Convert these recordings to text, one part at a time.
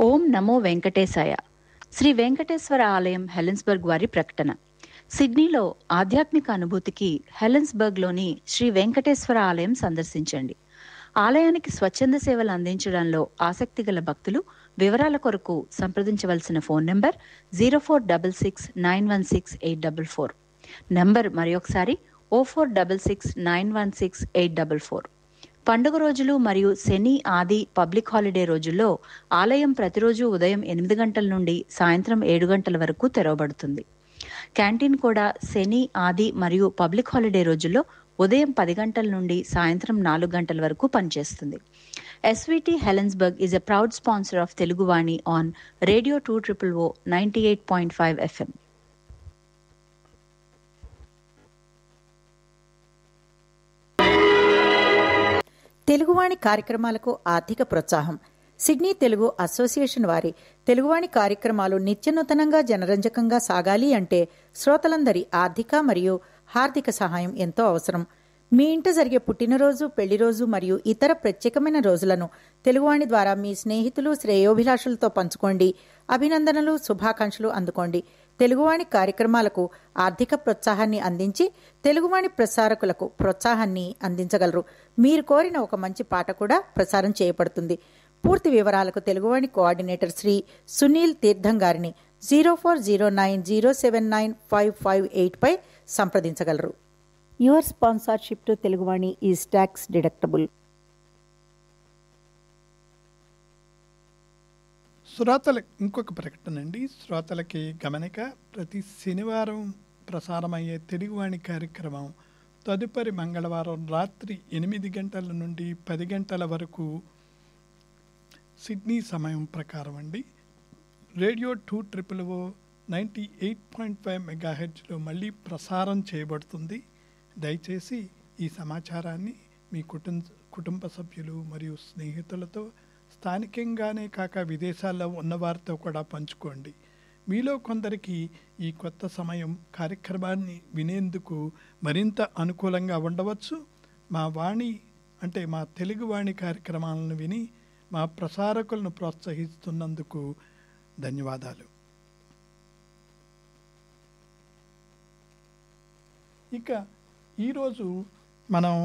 ఓం నమో వెంకటేశాయ శ్రీ వెంకటేశ్వర ఆలయం హెలెన్స్బర్గ్ వారి ప్రకటన సిడ్నీలో ఆధ్యాత్మిక అనుభూతికి హెలెన్స్బర్గ్లోని శ్రీ వెంకటేశ్వర ఆలయం సందర్శించండి ఆలయానికి స్వచ్ఛంద సేవలు అందించడంలో ఆసక్తి గల భక్తులు వివరాల కొరకు సంప్రదించవలసిన phone number zero four double six nine one six eight double four number మరొకసారి o four double six nine one six eight double four పండుగ రోజులు మరియు శని ఆది పబ్లిక్ హాలిడే రోజుల్లో ఆలయం ప్రతిరోజు ఉదయం ఎనిమిది గంటల నుండి సాయంత్రం ఏడు గంటల వరకు తెరవబడుతుంది క్యాంటీన్ కూడా శని ఆది మరియు పబ్లిక్ హాలిడే రోజుల్లో ఉదయం పది గంటల నుండి సాయంత్రం నాలుగు గంటల వరకు పనిచేస్తుంది SVT Helensburgh is a proud sponsor of Teluguvani on radio two triple o ninety eight point five FM Teluguvani కార్యక్రమాలకు ఆర్థిక ప్రోత్సాహం సిడ్నీ తెలుగు అసోసియేషన్ వారి తెలుగువాణి కార్యక్రమాలు నిత్యనూతనంగా జనరంజకంగా సాగాలి అంటే శ్రోతలందరి ఆర్థిక మరియు హార్దిక సహాయం ఎంతో అవసరం మీ ఇంట జరిగే పుట్టినరోజు పెళ్లిరోజు మరియు ఇతర ప్రత్యేకమైన రోజులను తెలుగువాణి ద్వారా మీ స్నేహితులు శ్రేయోభిలాషులతో పంచుకోండి అభినందనలు శుభాకాంక్షలు అందుకోండి తెలుగువాణి కార్యక్రమాలకు ఆర్థిక ప్రోత్సాహాన్ని అందించి తెలుగువాణి ప్రసారకులకు ప్రోత్సాహాన్ని అందించగలరు మీరు కోరిన ఒక మంచి పాట కూడా ప్రసారం చేయబడుతుంది పూర్తి వివరాలకు తెలుగువాణి కోఆర్డినేటర్ శ్రీ సునీల్ తీర్థం గారిని zero four zero nine zero seven nine five five eight పై సంప్రదించగలరు your sponsorship to Teluguvani is tax deductible శ్రోతల ఇంకొక ప్రకటన అండి శ్రోతలకి గమనిక ప్రతి శనివారం ప్రసారమయ్యే తెలుగువాణి కార్యక్రమం తదుపరి మంగళవారం రాత్రి ఎనిమిది గంటల నుండి పది గంటల వరకు సిడ్నీ సమయం ప్రకారం అండి radio two triple o ninety eight point five మెగాహెడ్జ్లో మళ్ళీ ప్రసారం చేయబడుతుంది దయచేసి ఈ సమాచారాన్ని మీ కుటుంబ కుటుంబ సభ్యులు మరియు స్నేహితులతో స్థానికంగానే కాక విదేశాల్లో ఉన్నవారితో కూడా పంచుకోండి మీలో కొందరికి ఈ కొత్త సమయం కార్యక్రమాన్ని వినేందుకు మరింత అనుకూలంగా ఉండవచ్చు మా వాణి అంటే మా తెలుగు వాణి కార్యక్రమాలను విని మా ప్రసారకులను ప్రోత్సహిస్తున్నందుకు ధన్యవాదాలు ఇక ఈరోజు మనం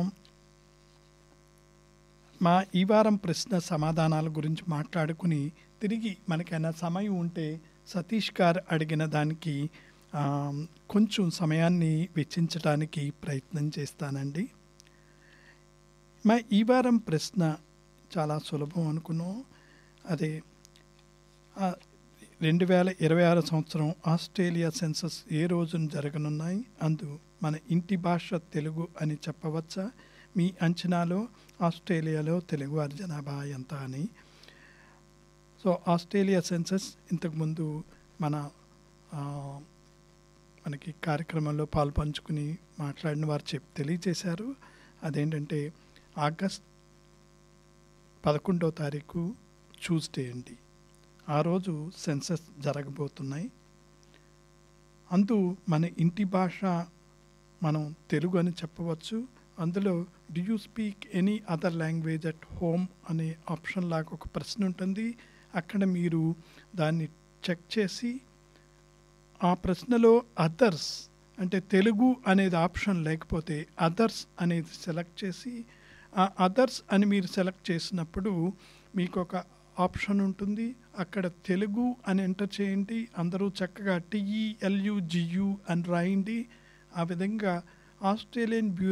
మా ఈ వారం ప్రశ్న సమాధానాల గురించి మాట్లాడుకుని తిరిగి మనకైనా సమయం ఉంటే సతీష్ గారు అడిగిన దానికి ఆ, కొంచెం సమయాన్ని వెచ్చించడానికి ప్రయత్నం చేస్తానండి మా ఈ వారం ప్రశ్న చాలా సులభం అనుకున్నాం అదే ఆ, రెండు వేల ఇరవై ఆరు సంవత్సరం ఆస్ట్రేలియా సెన్సస్ ఏ రోజున జరగనున్నాయి అందు మన ఇంటి భాష తెలుగు అని చెప్పవచ్చా మీ అంచనాలో ఆస్ట్రేలియాలో తెలుగువారి జనాభా ఎంత అని సో ఆస్ట్రేలియా సెన్సస్ ఇంతకుముందు మన ఆ, మనకి కార్యక్రమంలో పాల్పంచుకుని మాట్లాడిన వారు చెప్ తెలియచేశారు అదేంటంటే ఆగస్ట్ పదకొండో తారీఖు ట్యూస్డే అండి ఆ రోజు సెన్సస్ జరగబోతున్నాయి అందు మన ఇంటి భాష మనం తెలుగు అని చెప్పవచ్చు అందులో do you speak any other language at home అనే ఆప్షన్ లాగా ఒక ప్రశ్న ఉంటుంది అక్కడ మీరు దాన్ని చెక్ చేసి ఆ ప్రశ్నలో అదర్స్ అంటే తెలుగు అనేది ఆప్షన్ లేకపోతే అదర్స్ అనేది సెలెక్ట్ చేసి ఆ అదర్స్ అని మీరు సెలెక్ట్ చేసినప్పుడు మీకు ఒక ఆప్షన్ ఉంటుంది అక్కడ తెలుగు అని ఎంటర్ చేయండి అందరూ చక్కగా టిఈఎల్యుజియు అని రాయండి ఆ విధంగా ఆస్ట్రేలియన్ బ్యూరో